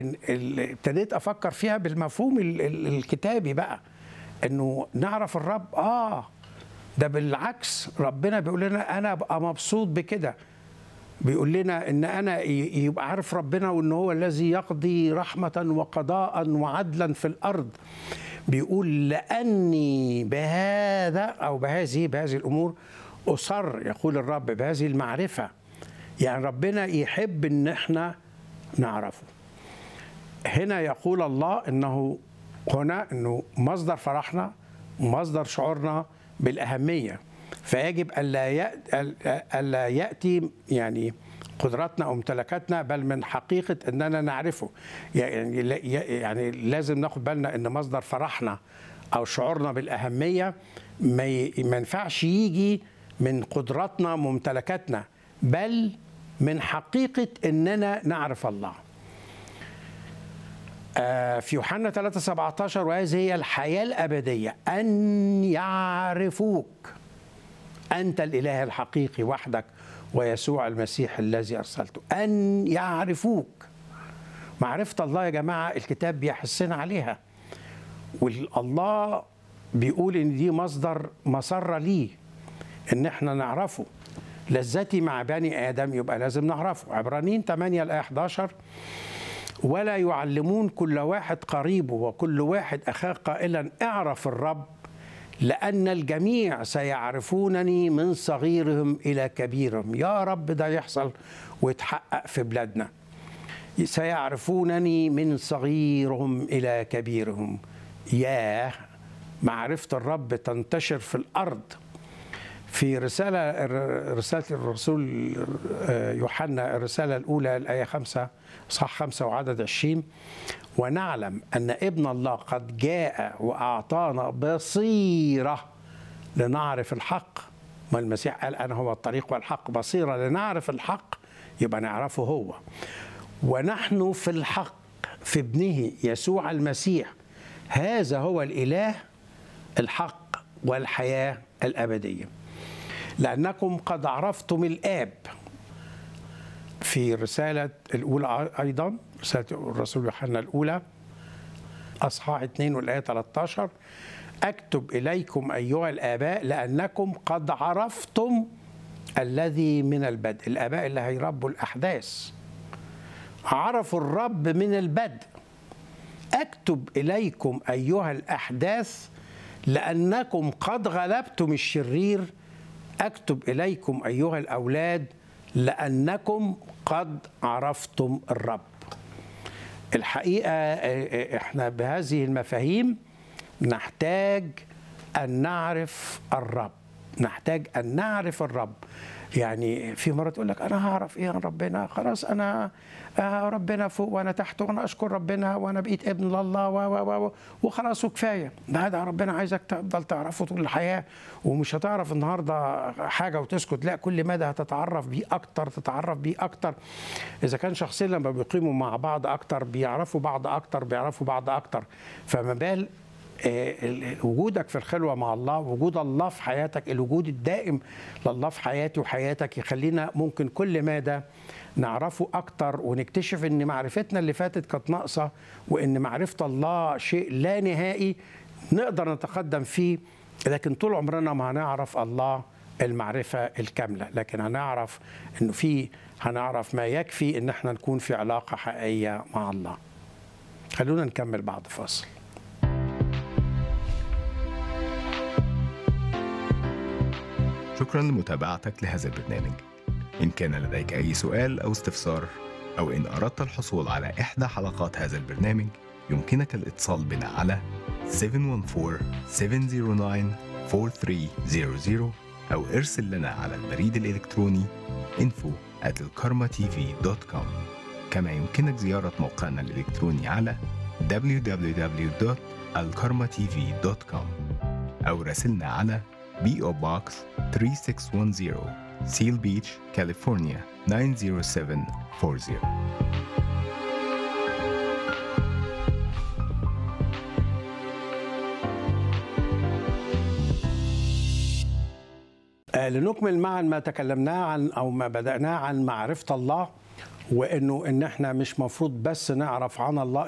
ال- ابتديت افكر فيها بالمفهوم ال- ال- الكتابي بقى انه نعرف الرب اه ده بالعكس ربنا بيقول لنا انا ابقى مبسوط بكده بيقول لنا ان انا ي- يبقى عارف ربنا وان هو الذي يقضي رحمه وقضاء وعدلا في الارض بيقول لاني بهذا او بهذه بهذه الامور اصر يقول الرب بهذه المعرفه يعني ربنا يحب ان احنا نعرفه هنا يقول الله انه هنا انه مصدر فرحنا ومصدر شعورنا بالاهميه فيجب الا يأتي, ألا ياتي يعني قدراتنا او ممتلكاتنا بل من حقيقه اننا نعرفه يعني يعني لازم ناخد بالنا ان مصدر فرحنا او شعورنا بالاهميه ما ي- ما ينفعش يجي من قدراتنا وممتلكاتنا بل من حقيقه اننا نعرف الله آه، في يوحنا 3 17 وهذه هي الحياة الأبدية أن يعرفوك أنت الإله الحقيقي وحدك ويسوع المسيح الذي أرسلته أن يعرفوك معرفة الله يا جماعة الكتاب بيحسنا عليها والله بيقول إن دي مصدر مسرة ليه إن إحنا نعرفه لذتي مع بني آدم يبقى لازم نعرفه عبرانيين 8 الآية 11 ولا يعلمون كل واحد قريبه وكل واحد أخاه قائلا اعرف الرب لأن الجميع سيعرفونني من صغيرهم إلى كبيرهم يا رب ده يحصل ويتحقق في بلادنا سيعرفونني من صغيرهم إلى كبيرهم ياه معرفة الرب تنتشر في الأرض في رسالة رسالة الرسول يوحنا الرسالة الأولى الآية خمسة صح خمسة وعدد عشرين ونعلم أن ابن الله قد جاء وأعطانا بصيرة لنعرف الحق ما المسيح قال أنا هو الطريق والحق بصيرة لنعرف الحق يبقى نعرفه هو ونحن في الحق في ابنه يسوع المسيح هذا هو الإله الحق والحياة الأبدية لأنكم قد عرفتم الآب في رسالة الأولى أيضا رسالة الرسول يوحنا الأولى أصحاح 2 والآية 13 أكتب إليكم أيها الآباء لأنكم قد عرفتم الذي من البدء الآباء اللي هيربوا الأحداث عرفوا الرب من البدء أكتب إليكم أيها الأحداث لأنكم قد غلبتم الشرير أكتب إليكم أيها الأولاد لأنكم قد عرفتم الرب الحقيقة إحنا بهذه المفاهيم نحتاج أن نعرف الرب نحتاج أن نعرف الرب يعني في مرة تقول لك أنا هعرف إيه عن ربنا خلاص أنا آه ربنا فوق وأنا تحت وأنا أشكر ربنا وأنا بقيت ابن لله و و و وخلاص وكفاية ده ده ربنا عايزك تفضل تعرفه طول الحياة ومش هتعرف النهاردة حاجة وتسكت لا كل مدى هتتعرف بيه أكتر تتعرف بيه أكتر إذا كان شخصين لما بيقيموا مع بعض أكتر بيعرفوا بعض أكتر بيعرفوا بعض أكتر فما بال وجودك في الخلوة مع الله وجود الله في حياتك الوجود الدائم لله في حياتي وحياتك يخلينا ممكن كل مدى نعرفه أكتر ونكتشف أن معرفتنا اللي فاتت كانت ناقصة وأن معرفة الله شيء لا نهائي نقدر نتقدم فيه لكن طول عمرنا ما هنعرف الله المعرفة الكاملة لكن هنعرف أنه في هنعرف ما يكفي أن احنا نكون في علاقة حقيقية مع الله خلونا نكمل بعد فاصل شكرا لمتابعتك لهذا البرنامج إن كان لديك أي سؤال أو استفسار أو إن أردت الحصول على إحدى حلقات هذا البرنامج يمكنك الاتصال بنا على 714-709-4300 أو ارسل لنا على البريد الإلكتروني info at الكارما-tv.com كما يمكنك زيارة موقعنا الإلكتروني على www.alkarmatv.com أو راسلنا على PO Box 3610 Seal Beach, California 90740 آه لنكمل معا ما تكلمناه عن او ما بدأناه عن معرفة الله وانه ان احنا مش مفروض بس نعرف عن الله